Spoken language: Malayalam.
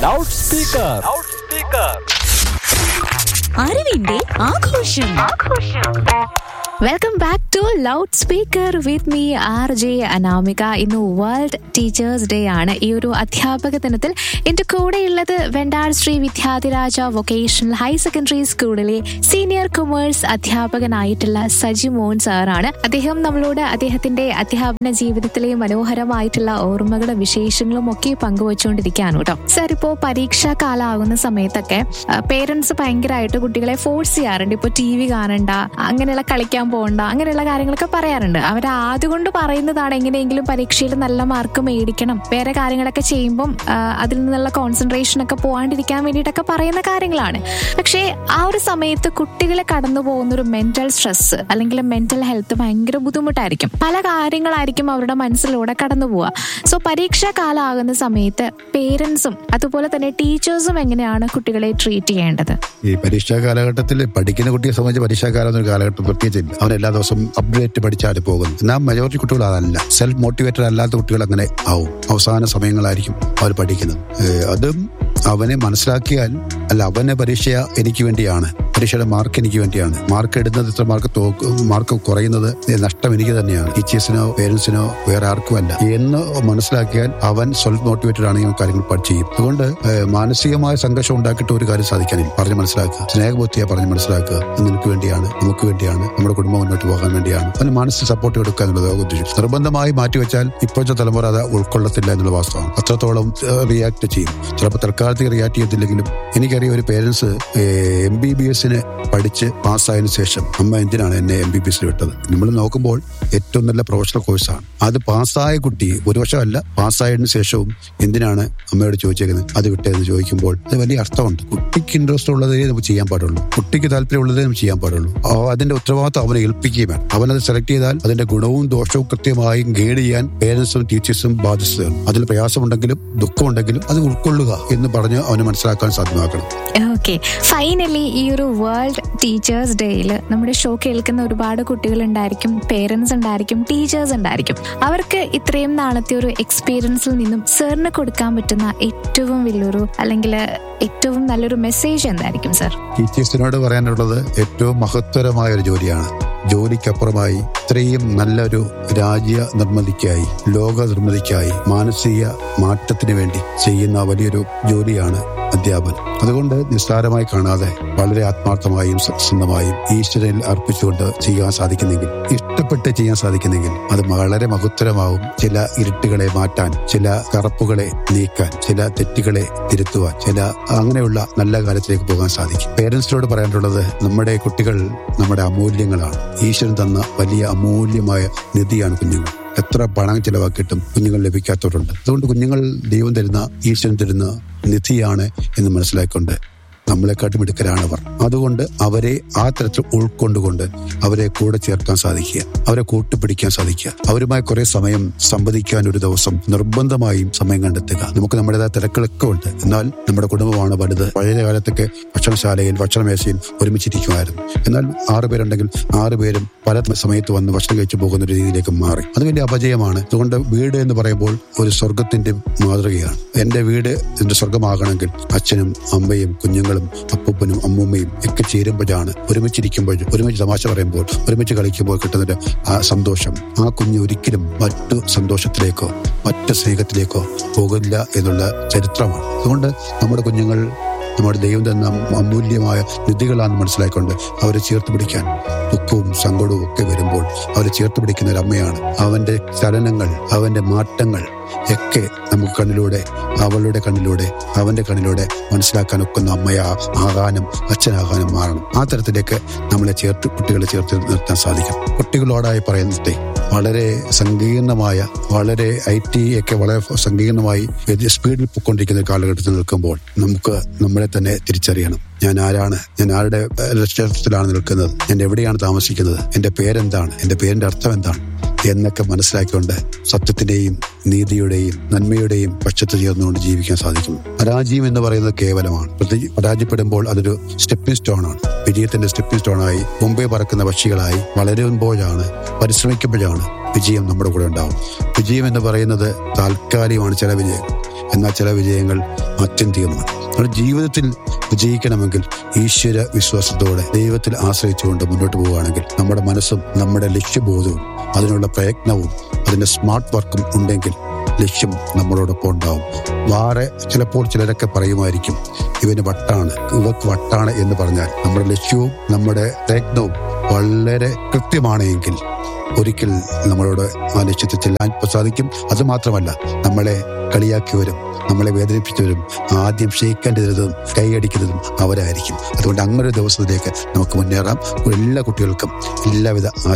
ലൗഡ് സ്പീക്കർ അറിവിന്റെ ആഘോഷം welcome back to loud speaker with me R J Anamika ഇന്ന് വേൾഡ് ടീച്ചേഴ്സ് ഡേ ആണ് ഈ ഒരു അധ്യാപക ദിനത്തിൽ എന്റെ കൂടെയുള്ളത് വെണ്ടാട് Sree Vidyadhiraja vocational higher secondary സ്കൂളിലെ സീനിയർ കൊമേഴ്സ് അധ്യാപകനായിട്ടുള്ള സജി മോഹൻ സാറാണ് അദ്ദേഹം നമ്മളോട് അദ്ദേഹത്തിന്റെ അധ്യാപന ജീവിതത്തിലെ മനോഹരമായിട്ടുള്ള ഓർമ്മകളും വിശേഷങ്ങളും ഒക്കെ പങ്കുവച്ചുകൊണ്ടിരിക്കുകയാണ് കേട്ടോ സാർ ഇപ്പോ പരീക്ഷാ കാലമാകുന്ന സമയത്തൊക്കെ പേരൻസ് ഭയങ്കരമായിട്ട് കുട്ടികളെ ഫോഴ്സ് ചെയ്യാറുണ്ട് ഇപ്പൊ ടി വി കാണണ്ട അങ്ങനെയുള്ള കളിക്കാൻ പോകണ്ട അങ്ങനെയുള്ള കാര്യങ്ങളൊക്കെ പറയാറുണ്ട് അവർ ആദ്യകൊണ്ട് പറയുന്നതാണ് എങ്ങനെയെങ്കിലും പരീക്ഷയിൽ നല്ല മാർക്ക് മേടിക്കണം വേറെ കാര്യങ്ങളൊക്കെ ചെയ്യുമ്പം ആ, അതിൽ നിന്നുള്ള കോൺസെൻട്രേഷൻ ഒക്കെ പോകാണ്ടിരിക്കാൻ വേണ്ടിയിട്ടൊക്കെ പറയുന്ന കാര്യങ്ങളാണ് പക്ഷേ ആ ഒരു സമയത്ത് കുട്ടികളെ കടന്നു പോകുന്ന ഒരു മെന്റൽ സ്ട്രെസ് അല്ലെങ്കിൽ മെന്റൽ ഹെൽത്ത് ഭയങ്കര ബുദ്ധിമുട്ടായിരിക്കും പല കാര്യങ്ങളായിരിക്കും അവരുടെ മനസ്സിലൂടെ കടന്നു പോവുക സോ പരീക്ഷാ കാലമാകുന്ന സമയത്ത് പേരൻസും അതുപോലെ തന്നെ ടീച്ചേഴ്സും എങ്ങനെയാണ് കുട്ടികളെ ട്രീറ്റ് ചെയ്യേണ്ടത് ഈ പരീക്ഷാ കാലഘട്ടത്തിൽ പഠിക്കുന്ന കുട്ടിയെ സംബന്ധിച്ച് പരീക്ഷാ കാലം എന്നൊരു കാലഘട്ടം പ്രത്യേകിച്ചില്ല അവൻ എല്ലാ ദിവസവും അപ്ഡേറ്റ് പഠിച്ചാണ് പോകുന്നത് എന്നാൽ മെജോറിറ്റി കുട്ടികൾ അതല്ല സെൽഫ് മോട്ടിവേറ്റഡ് അല്ലാത്ത കുട്ടികൾ അങ്ങനെ ആവും അവസാന സമയങ്ങളായിരിക്കും അവർ പഠിക്കുന്നത് ഏഹ് അതും അവനെ മനസ്സിലാക്കിയാൽ അല്ല അവനെ പരീക്ഷ എനിക്ക് വേണ്ടിയാണ് പരീക്ഷയുടെ മാർക്ക് എനിക്ക് വേണ്ടിയാണ് മാർക്ക് ഇടുന്നത് ഇത്ര മാർക്ക് തോക്ക് മാർക്ക് കുറയുന്നത് നഷ്ടം എനിക്ക് തന്നെയാണ് ടീച്ചേഴ്സിനോ പേരൻസിനോ വേറെ ആർക്കും അല്ല എന്ന് മനസ്സിലാക്കിയാൽ അവൻ സെൽഫ് മോട്ടിവേറ്റഡ് ആണെങ്കിൽ അവൻ കാര്യങ്ങൾ പഠിച്ച് ചെയ്യും അതുകൊണ്ട് ഏഹ്, മാനസികമായ സംഘർഷം ഉണ്ടാക്കിയിട്ട് ഒരു കാര്യം സാധിക്കാനില്ല പറഞ്ഞ് മനസ്സിലാക്കുക സ്നേഹബുദ്ധിയെ പറഞ്ഞ് മനസ്സിലാക്കുക ഇത് നിനക്ക് വേണ്ടിയാണ് നമുക്ക് വേണ്ടിയാണ് നമ്മുടെ കുടുംബം മുന്നോട്ട് പോകാൻ വേണ്ടിയാണ് അതിന് മാനസിക സപ്പോർട്ട് കൊടുക്കുക എന്നുള്ളത് ഉദ്ദേശിച്ചു നിർബന്ധമായി മാറ്റിവെച്ചാൽ ഇപ്പോഴത്തെ തലമുറ അത് ഉൾക്കൊള്ളത്തില്ല എന്നുള്ള വാസ്തവം അത്രത്തോളം റിയാക്ട് ചെയ്യും ചിലപ്പോൾ തൽക്കാലത്തേക്ക് റിയാക്ട് ചെയ്യത്തില്ലെങ്കിലും എനിക്കറിയാം ഒരു പേരൻസ് എം ബി ബി എസിന് പഠിച്ച് പാസ്സായതിനു ശേഷം അമ്മ എന്തിനാണ് എന്നെ എം ബി ബി എസിൽ വിട്ടത് നമ്മൾ നോക്കുമ്പോൾ ഏറ്റവും നല്ല പ്രൊഫഷണൽ കോഴ്സാണ് അത് പാസ്സായ കുട്ടി ഒരു വർഷമല്ല പാസ്സായതിനു ശേഷവും എന്തിനാണ് അമ്മയോട് ചോദിച്ചേക്കുന്നത് അത് വിട്ടതെന്ന് ചോദിക്കുമ്പോൾ അത് വലിയ അർത്ഥമുണ്ട് കുട്ടിക്ക് ഇൻട്രസ്റ്റ് ഉള്ളതേ നമുക്ക് ചെയ്യാൻ പാടുള്ളൂ കുട്ടിക്ക് താല്പര്യമുള്ളതേ നമുക്ക് ചെയ്യാൻ പാടുള്ളൂ ആ, അതിന്റെ ഉത്തരവാദിത്വം അവനെ ഏൽപ്പിക്കുകയും വേണം അവനത് സെലക്ട് ചെയ്താൽ അതിന്റെ ഗുണവും ദോഷവും കൃത്യമായും ഗൈഡ് ചെയ്യാൻ പേരൻസും ടീച്ചേഴ്സും ബാധ്യസ്ഥയാണ് അതിൽ പ്രയാസമുണ്ടെങ്കിലും ദുഃഖമുണ്ടെങ്കിലും അത് ഉൾക്കൊള്ളുക എന്ന് പറഞ്ഞ് അവന് മനസ്സിലാക്കാൻ സാധ്യമാക്കണം ഓക്കെ ഫൈനലി ഈ ഒരു വേൾഡ് ടീച്ചേഴ്സ് ഡേയിൽ നമ്മുടെ ഷോ കേൾക്കുന്ന ഒരുപാട് കുട്ടികൾ ഉണ്ടായിരിക്കും പേരൻസ് ഉണ്ടായിരിക്കും ടീച്ചേഴ്സ് ഉണ്ടായിരിക്കും അവർക്ക് ഇത്രയും നാളത്തെ ഒരു എക്സ്പീരിയൻസിൽ നിന്നും സാറിന് കൊടുക്കാൻ പറ്റുന്ന ഏറ്റവും വലിയൊരു അല്ലെങ്കിൽ ഏറ്റവും നല്ലൊരു മെസ്സേജ് എന്തായിരിക്കും സർ ടീച്ചേഴ്സിനോട് പറയാനുള്ളത് ഏറ്റവും മഹത്തരമായ ഒരു ജോലിയാണ് ജോലിക്കപ്പുറമായി ഇത്രയും നല്ലൊരു രാജ്യ നിർമ്മിതിക്കായി ലോക നിർമ്മിതിക്കായി മാനസിക മാറ്റത്തിന് വേണ്ടി ചെയ്യുന്ന വലിയൊരു ജോലിയാണ് അധ്യാപനം അതുകൊണ്ട് നിസ്സാരമായി കാണാതെ വളരെ ആത്മാർത്ഥമായും സത്യസന്ധമായും ഈശ്വരനിൽ അർപ്പിച്ചുകൊണ്ട് ചെയ്യാൻ സാധിക്കുന്നെങ്കിൽ ഇഷ്ടപ്പെട്ട് ചെയ്യാൻ സാധിക്കുന്നെങ്കിൽ അത് വളരെ മഹത്തരമാവും ചില ഇരുട്ടുകളെ മാറ്റാൻ ചില കറപ്പുകളെ നീക്കാൻ ചില തെറ്റുകളെ തിരുത്തുവാൻ ചില അങ്ങനെയുള്ള നല്ല കാര്യത്തിലേക്ക് പോകാൻ സാധിക്കും പേരൻസിനോട് പറയാനുള്ളത് നമ്മുടെ കുട്ടികൾ നമ്മുടെ അമൂല്യങ്ങളാണ് ഈശ്വരൻ തന്ന വലിയ അമൂല്യമായ നിധിയാണ് കുഞ്ഞുങ്ങൾ എത്ര പണം ചിലവാക്കിയിട്ടും കുഞ്ഞുങ്ങൾ ലഭിക്കാത്തവരുണ്ട് അതുകൊണ്ട് കുഞ്ഞുങ്ങൾ ദൈവം തരുന്ന ഈശ്വരൻ തരുന്ന നിധിയാണ് എന്ന് മനസ്സിലാക്കിക്കൊണ്ട് നമ്മളെക്കാട്ടും മിടുക്കരാണ് അവർ അതുകൊണ്ട് അവരെ ആ തരത്തിൽ ഉൾക്കൊണ്ടുകൊണ്ട് അവരെ കൂടെ ചേർക്കാൻ സാധിക്കുക അവരെ കൂട്ടുപിടിക്കാൻ സാധിക്കുക അവരുമായി കുറെ സമയം സംവദിക്കാൻ ഒരു ദിവസം നിർബന്ധമായും സമയം കണ്ടെത്തുക നമുക്ക് നമ്മുടേതായ തിരക്കുകളൊക്കെ ഉണ്ട് എന്നാൽ നമ്മുടെ കുടുംബമാണ് വലുത് പഴയ കാലത്തൊക്കെ ഭക്ഷണശാലയിൽ ഭക്ഷണമേശയിൽ ഒരുമിച്ചിരിക്കുമായിരുന്നു എന്നാൽ ആറ് പേരുണ്ടെങ്കിൽ ആറ് പേരും പല സമയത്ത് വന്ന് ഭക്ഷണം കഴിച്ചു പോകുന്ന ഒരു രീതിയിലേക്ക് മാറി അത് വലിയ അപജയമാണ് അതുകൊണ്ട് വീട് എന്ന് പറയുമ്പോൾ ഒരു സ്വർഗത്തിന്റെ മാതൃകയാണ് എന്റെ വീട് എന്റെ സ്വർഗമാകണമെങ്കിൽ അച്ഛനും അമ്മയും കുഞ്ഞുങ്ങളും അപ്പൂപ്പനും അമ്മൂമ്മയും ഒക്കെ ചേരുമ്പോഴാണ് ഒരുമിച്ചിരിക്കുമ്പോൾ ഒരുമിച്ച് തമാശ പറയുമ്പോൾ ഒരുമിച്ച് കളിക്കുമ്പോൾ കിട്ടുന്നൊരു ആ സന്തോഷം ആ കുഞ്ഞ് ഒരിക്കലും മറ്റു സന്തോഷത്തിലേക്കോ മറ്റു സ്നേഹത്തിലേക്കോ പോകില്ല എന്നുള്ള ചരിത്രമാണ് അതുകൊണ്ട് നമ്മുടെ കുഞ്ഞുങ്ങൾ നമ്മുടെ ദൈവം തന്ന അമൂല്യമായ നിധികളാണെന്ന് മനസ്സിലാക്കിക്കൊണ്ട് അവരെ ചേർത്ത് പിടിക്കാൻ ദുഃഖവും സങ്കടവും ഒക്കെ വരുമ്പോൾ അവരെ ചേർത്ത് പിടിക്കുന്ന ഒരു അമ്മയാണ് അവന്റെ ചലനങ്ങൾ അവന്റെ മാറ്റങ്ങൾ ഒക്കെ നമുക്ക് കണ്ണിലൂടെ അവളുടെ കണ്ണിലൂടെ അവന്റെ കണ്ണിലൂടെ മനസ്സിലാക്കാൻ ഒക്കുന്ന അമ്മയാ ആകാനും അച്ഛനാകാനും മാറണം ആ തരത്തിലേക്ക് നമ്മളെ ചേർത്ത് കുട്ടികളെ ചേർത്ത് നിർത്താൻ സാധിക്കും കുട്ടികളോടായി പറയുന്നത് വളരെ സങ്കീർണമായ വളരെ ഐ ടി ഒക്കെ വളരെ സങ്കീർണമായി വലിയ സ്പീഡിൽ പൊയ്ക്കൊണ്ടിരിക്കുന്ന ഒരു കാലഘട്ടത്തിൽ നിൽക്കുമ്പോൾ നമുക്ക് നമ്മളെ തന്നെ തിരിച്ചറിയണം ഞാൻ ആരാണ് ഞാൻ ആരുടെ ലക്ഷ്യത്തിലാണ് നിൽക്കുന്നത് ഞാൻ എവിടെയാണ് താമസിക്കുന്നത് എന്റെ പേരെന്താണ് എന്റെ പേരിന്റെ അർത്ഥം എന്താണ് എന്നൊക്കെ മനസ്സിലാക്കിക്കൊണ്ട് സത്യത്തിന്റെയും നീതിയുടെയും നന്മയുടെയും പക്ഷത്ത് ചേർന്നുകൊണ്ട് ജീവിക്കാൻ സാധിക്കും പരാജയം എന്ന് പറയുന്നത് കേവലമാണ് പ്രതി- പരാജയപ്പെടുമ്പോൾ അതൊരു സ്റ്റെപ്പിംഗ് സ്റ്റോൺ ആണ് വിജയത്തിന്റെ സ്റ്റെപ്പിംഗ് സ്റ്റോൺ ആയി മുമ്പേ പറക്കുന്ന പക്ഷികളായി വളരുമ്പോഴാണ് പരിശ്രമിക്കുമ്പോഴാണ് വിജയം നമ്മുടെ കൂടെ ഉണ്ടാവും വിജയം എന്ന് പറയുന്നത് താൽക്കാലികമാണ് ചില വിജയം എന്നാൽ ചില വിജയങ്ങൾ ആത്യന്തികമാണ് നമ്മുടെ ജീവിതത്തിൽ വിജയിക്കണമെങ്കിൽ ഈശ്വര വിശ്വാസത്തോടെ ദൈവത്തിൽ ആശ്രയിച്ചുകൊണ്ട് മുന്നോട്ട് പോവുകയാണെങ്കിൽ നമ്മുടെ മനസ്സും നമ്മുടെ ലക്ഷ്യബോധവും അതിനുള്ള പ്രയത്നവും അതിന്റെ സ്മാർട്ട് വർക്കും ഉണ്ടെങ്കിൽ ലക്ഷ്യം നമ്മളോടൊപ്പം ഉണ്ടാവും വേറെ ചിലപ്പോൾ ചിലരൊക്കെ പറയുമായിരിക്കും ഇവന് വട്ടാണ് ഇവക്ക് വട്ടാണ് എന്ന് പറഞ്ഞാൽ നമ്മുടെ ലക്ഷ്യവും നമ്മുടെ പ്രയത്നവും വളരെ കൃത്യമാണ് എങ്കിൽ ഒരിക്കൽ നമ്മളോട് ആ ലക്ഷ്യത്തിൽ ചെല്ലാൻ സാധിക്കും അത് മാത്രമല്ല നമ്മളെ കളിയാക്കിയവരും നമ്മളെ വേദനിപ്പിച്ചവരും ആദ്യം ക്ഷയിക്കേണ്ടതും കൈയടിക്കുന്നതും അവരായിരിക്കും അതുകൊണ്ട് അങ്ങനെ ഒരു ദിവസത്തിലേക്ക് നമുക്ക് മുന്നേറാം എല്ലാ കുട്ടികൾക്കും എല്ലാവിധ